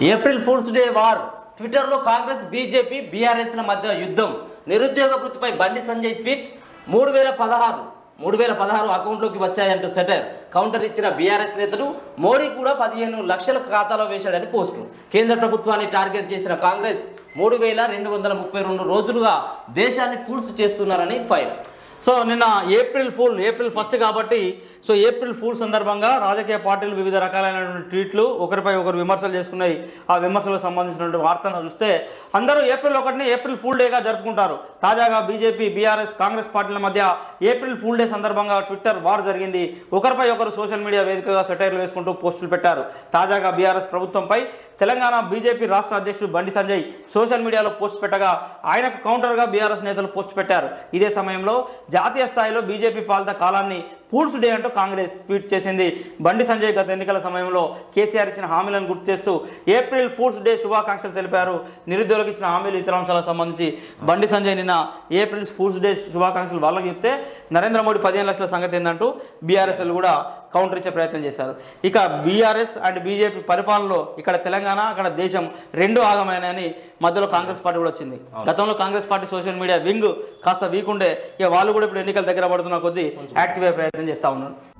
April fools day war ట్విట్టర్లో Congress BJP బీఆర్ఎస్ల మధ్య యుద్ధం నిరుద్యోగ వృత్తిపై బండి సంజయ్ ట్వీట్ మూడు వేల పదహారు మూడు వేల పదహారు అకౌంట్లోకి వచ్చాయంటూ సెటర్ కౌంటర్ ఇచ్చిన బీఆర్ఎస్ నేతలు మోడీ కూడా పదిహేను లక్షల ఖాతాలో వేశాడని పోస్టు కేంద్ర ప్రభుత్వాన్ని టార్గెట్ చేసిన కాంగ్రెస్ మూడు వేల రెండు వందల ముప్పై రెండు రోజులుగా దేశాన్ని ఫూల్స్ చేస్తున్నారని ఫైర్ సో నిన్న ఏప్రిల్ ఫూల్ ఏప్రిల్ ఫస్ట్ కాబట్టి సో ఏప్రిల్ ఫూల్ సందర్భంగా రాజకీయ పార్టీలు వివిధ రకాలైనటువంటి ట్వీట్లు ఒకరిపై ఒకరు విమర్శలు చేసుకున్నాయి ఆ విమర్శలకు సంబంధించినటువంటి వార్తను చూస్తే అందరూ ఏప్రిల్ ఒకటిని ఏప్రిల్ ఫూల్ డేగా జరుపుకుంటారు తాజాగా బీజేపీ బీఆర్ఎస్ కాంగ్రెస్ పార్టీల మధ్య ఏప్రిల్ ఫూల్ డే సందర్భంగా ట్విట్టర్ వార్ జరిగింది ఒకరిపై ఒకరు సోషల్ మీడియా వేదికగా సెటైర్లు వేసుకుంటూ పోస్టులు పెట్టారు తాజాగా బీఆర్ఎస్ ప్రభుత్వంపై తెలంగాణ బీజేపీ రాష్ట్ర అధ్యక్షుడు బండి సంజయ్ సోషల్ మీడియాలో పోస్ట్ పెట్టగా ఆయనకు కౌంటర్గా బీఆర్ఎస్ నేతలు పోస్ట్ పెట్టారు ఇదే సమయంలో జాతీయ స్థాయిలో బీజేపీ పాలిత కాలాన్ని పూల్స్ డే అంటూ కాంగ్రెస్ ట్వీట్ చేసింది బండి సంజయ్ గత ఎన్నికల సమయంలో కేసీఆర్ ఇచ్చిన హామీలను గుర్తు చేస్తూ ఏప్రిల్ ఫూల్స్ డే శుభాకాంక్షలు తెలిపారు నిరుద్యోగులకు ఇచ్చిన హామీలు ఇతర అంశాలకు సంబంధించి బండి సంజయ్ నిన్న ఏప్రిల్ ఫూల్స్ డే శుభాకాంక్షలు వాళ్ళకి చెప్తే నరేంద్ర మోడీ పదిహేను లక్షల సంగతి ఏంటంటూ బీఆర్ఎస్ కూడా కౌంటర్ ఇచ్చే ప్రయత్నం చేశారు ఇక బీఆర్ఎస్ అండ్ బీజేపీ పరిపాలనలో ఇక్కడ తెలంగాణ అక్కడ దేశం రెండు ఆగమైనని మధ్యలో కాంగ్రెస్ పార్టీ కూడా వచ్చింది గతంలో Congress party social media wing కాస్త వీక్ ఉండే ఇక వాళ్ళు కూడా ఇప్పుడు ఎన్నికల దగ్గర పడుతున్న కొద్దీ యాక్టివ్ అయ్యే ప్రయత్నం చేస్తా ఉన్నారు